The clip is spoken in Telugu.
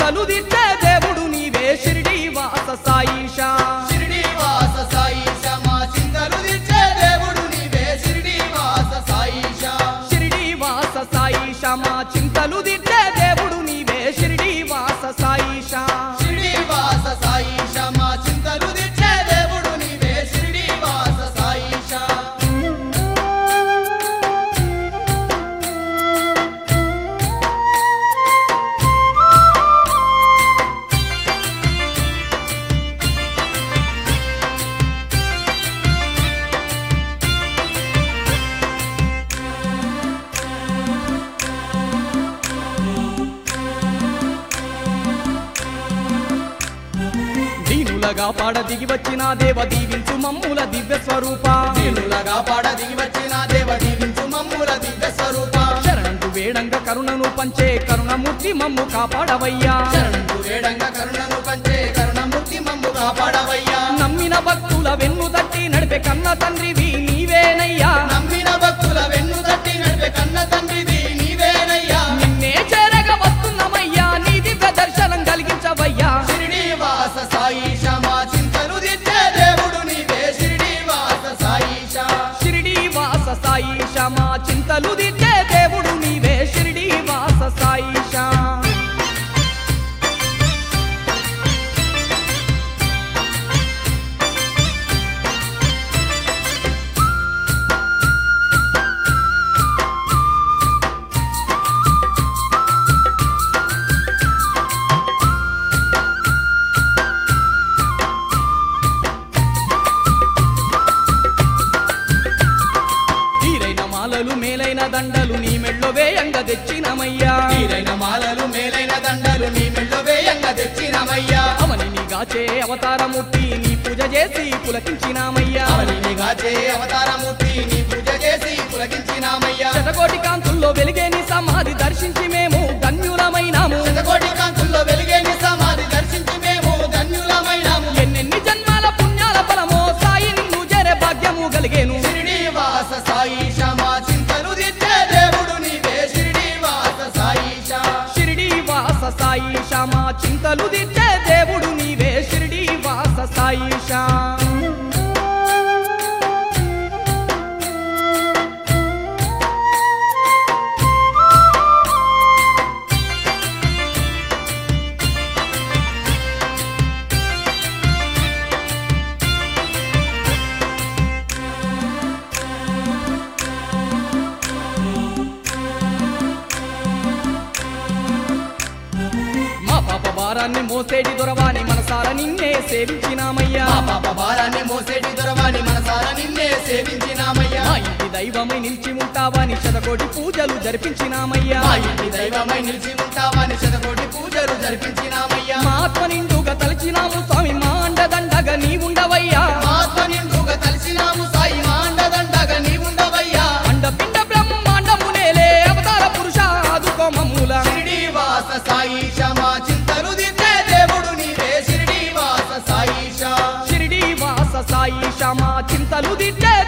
చింతలు దిట్టే దేవుడు నీవే షిరిడి వాస సాయిషా షిరిడి వాస సాయిష మా చింతలు దిచ్చే దేవుడు నీవే షిరిడి వాస సాయిష షిరిడి వాస సాయిషా మా చింతలు దిట్టే దేవుడు నీవే షిరిడి వాస సాయిషా షిరిడి వాస సాయిష మా చింతలు దిచ్చే దేవుడు నీవే షిరిడి వాస సాయిష దీనులగా పాడ దిగి వచ్చిన దేవ దీవించు మమ్ముల దివ్య స్వరూప దీనులగా పాడ దిగి వచ్చిన దేవ దీవించు మమ్ముల దివ్య స్వరూప శరణంటు వేడంగ కరుణను పంచే కరుణమూర్తి మమ్ము కాపాడవయ్యా శరణు వేడంగ కరుణను పంచే కరుణమూర్తి మమ్ము కాపాడవయ్యా నమ్మిన భక్తుల వెన్ను తట్టి నడిపే కన్న తండ్రివి నీవేనయ్యా నమ్మిన భక్తుల వెన్ను తట్టి నడిపే కన్న తండ్రివి నీవేనయ్యా నిన్నే చేరగ వస్తున్నామయ్యా నీ దివ్య దర్శనం కలిగించవయ్యా షిరిడి వాస సాయిష మా చింతలు దిచ్చే దేవుడు నీవే షిరిడి వాస సాయిష షిరిడి వాస సాయిష మా చింతలు దిద్దే దేవుడు నీవే షిరిడి వాస సాయిష తీరైన మాలలు మేలైన దండలు నీ మెళ్ళో వేయంగా తెచ్చినమయ్యా తీరైన మాలలు మేలైన దండలు నీ మెళ్ళో వేయంగా తెచ్చినమయ్యా అవని గాచే అవతారమూర్తి నీ పూజ చేసి పులకించినామయ్యా అవనిని గాచే అవతారమూర్తి నీ పూజ చేసి పులకించినామయ్యా శతకోటి కాంతుల్లో వెలిగే నీ సమాధి దర్శించి మేము ధన్యులమైనాము శతకోటి కాంతుల్లో వెలిగే నీ సమాధి దర్శించి మేము ధన్యులమైనాము ఎన్నెన్ని జన్మాల పుణ్యాల ఫలమో సాయి నిన్ను చేరే భాగ్యము కలిగేను షిరిడి వాస సాయిష మా చింతలు దిచ్చే దేవుడు నీవే షిరిడి వాస సాయిష షిరిడి వాస సాయిష మా చింతలు దిద్దే దేవుడు నీవే షిరిడి వాస సాయిష మా పాప భారాన్ని మోసేటి దొరవాని మనసార నిన్నే సేవించినామయ్యా మా పాప భారాన్ని మోసేటి దొరవాని మనసారా నిన్నే సేవించినామయ్యా మా ఇంటి దైవమై నిలిచి ఉంటావని శతకోటి పూజలు జరిపించినామయ్యా మా ఇంటి దైవమై నిలిచి ఉంటావని శతకోటి పూజలు జరిపించినామయ్యా మా ఆత్మ నిండుగా తలచినాము స్వామి మా అండదండగా నీ ఉండవయ్యా మా ఆత్మ నిండుగా తలిసినాము సాయి మా అండదండగా నీ ఉండవయ్యా అండపిండ బ్రహ్మాండము నేలే అవతార పురుష ఆదుకో మమ్ముల షిరిడి వాస సాయిష మా చింతలు దిద్దే దేవుడు నీవే షిరిడి వాస సాయిష షిరిడి వాస సాయిష మా చింతలు దిద్దే